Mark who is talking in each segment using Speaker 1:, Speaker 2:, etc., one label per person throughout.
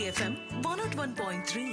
Speaker 1: FM one naught one point three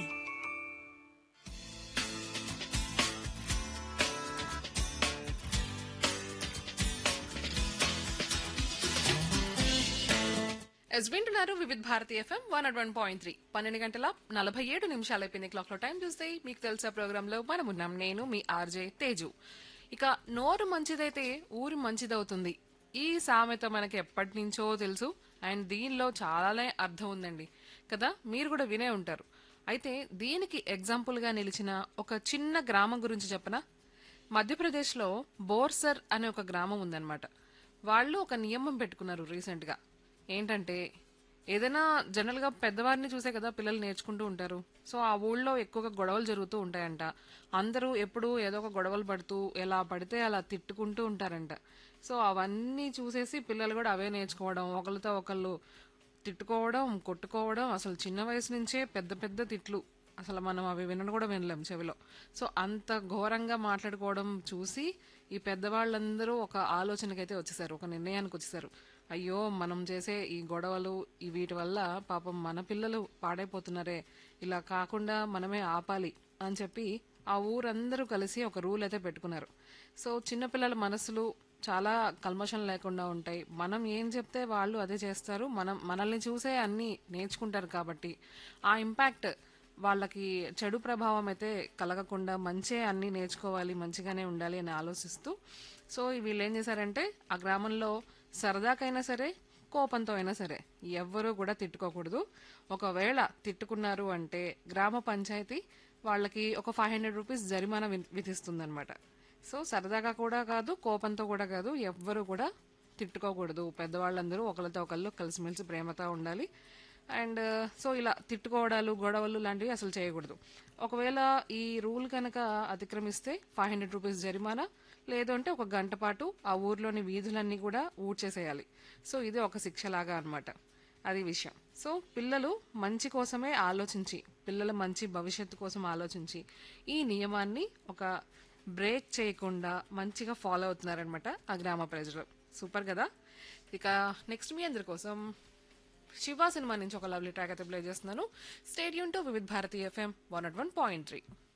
Speaker 2: ఎస్ వింటున్నారు Vividh Bharati FM one at one point three పన్నెండు గంటల నలభై ఏడు నిమిషాలు అయిపోయింది క్లాక్ లో టైం చూస్తే మీకు తెలుసా ప్రోగ్రామ్ లో మనం ఉన్నాం నేను మీ ఆర్జే తేజు ఇక నోరు మంచిదైతే ఊరు మంచిదవుతుంది ఈ సామెత మనకి ఎప్పటి నుంచో తెలుసు అండ్ దీనిలో చాలానే అర్థం ఉందండి కదా మీరు కూడా వినే ఉంటారు అయితే దీనికి ఎగ్జాంపుల్ గా నిలిచిన ఒక చిన్న గ్రామం గురించి చెప్పనా మధ్యప్రదేశ్లో బోర్సర్ అనే ఒక గ్రామం ఉందన్నమాట వాళ్ళు ఒక నియమం పెట్టుకున్నారు రీసెంట్ గా ఏంటంటే ఏదైనా జనరల్ గా పెద్దవారిని చూసే కదా పిల్లలు నేర్చుకుంటూ ఉంటారు సో ఆ ఊళ్ళో ఎక్కువగా గొడవలు జరుగుతూ ఉంటాయంట అందరూ ఎప్పుడూ ఏదో ఒక గొడవలు పడుతూ ఎలా పడితే అలా తిట్టుకుంటూ ఉంటారంట సో అవన్నీ చూసేసి పిల్లలు కూడా అవే నేర్చుకోవడం ఒకరితో ఒకళ్ళు తిట్టుకోవడం కొట్టుకోవడం అసలు చిన్న వయసు నుంచే పెద్ద పెద్ద తిట్లు అసలు మనం అవి వినను కూడా వినలేం చెవిలో సో అంత ఘోరంగా మాట్లాడుకోవడం చూసి ఈ పెద్దవాళ్ళందరూ ఒక ఆలోచనకైతే వచ్చేసారు ఒక నిర్ణయానికి వచ్చేసారు అయ్యో మనం చేసే ఈ గొడవలు ఈ వీటి వల్ల పాపం మన పిల్లలు పాడైపోతున్నారే ఇలా కాకుండా మనమే ఆపాలి అని చెప్పి ఆ ఊరందరూ కలిసి ఒక రూల్ అయితే పెట్టుకున్నారు సో చిన్నపిల్లల మనసులు చాలా కల్మషం లేకుండా ఉంటాయి మనం ఏం చెప్తే వాళ్ళు అదే చేస్తారు మనం మనల్ని చూసే అన్ని నేర్చుకుంటారు కాబట్టి ఆ ఇంపాక్ట్ వాళ్ళకి చెడు ప్రభావం అయితే కలగకుండా మంచే అన్ని నేర్చుకోవాలి మంచిగానే ఉండాలి అని ఆలోచిస్తూ సో వీళ్ళు ఏం చేశారంటే ఆ గ్రామంలో సరదాకైనా సరే కోపంతో అయినా సరే ఎవ్వరూ కూడా తిట్టుకోకూడదు ఒకవేళ తిట్టుకున్నారు అంటే గ్రామ పంచాయతీ వాళ్ళకి ఒక ఫైవ్ హండ్రెడ్ రూపీస్ జరిమానా విధిస్తుంది సో సరదాగా కూడా కాదు కోపంతో కూడా కాదు ఎవ్వరూ కూడా తిట్టుకోకూడదు పెద్దవాళ్ళందరూ ఒకరితో ఒకళ్ళు కలిసిమెలిసి ప్రేమతో ఉండాలి అండ్ సో ఇలా తిట్టుకోవడాలు గొడవలు లాంటివి అసలు చేయకూడదు ఒకవేళ ఈ రూల్ కనుక అతిక్రమిస్తే ఫైవ్ హండ్రెడ్ రూపీస్ జరిమానా లేదు అంటే ఒక గంట పాటు ఆ ఊర్లోని వీధులన్నీ కూడా ఊడ్చేసేయాలి సో ఇది ఒక శిక్షలాగా అన్నమాట అది విషయం సో పిల్లలు మంచి కోసమే ఆలోచించి పిల్లల మంచి భవిష్యత్తు కోసం ఆలోచించి ఈ నియమాన్ని ఒక బ్రేక్ చేయకుండా మంచిగా ఫాలో అవుతున్నారనమాట ఆ గ్రామ ప్రజలు సూపర్ కదా ఇక నెక్స్ట్ మీ అందరి కోసం శివ సినిమా నుంచి ఒక లవ్లీ ట్రాక్ అయితే ప్లే చేస్తున్నాను stay tuned to Vividh Bharati FM one at one point three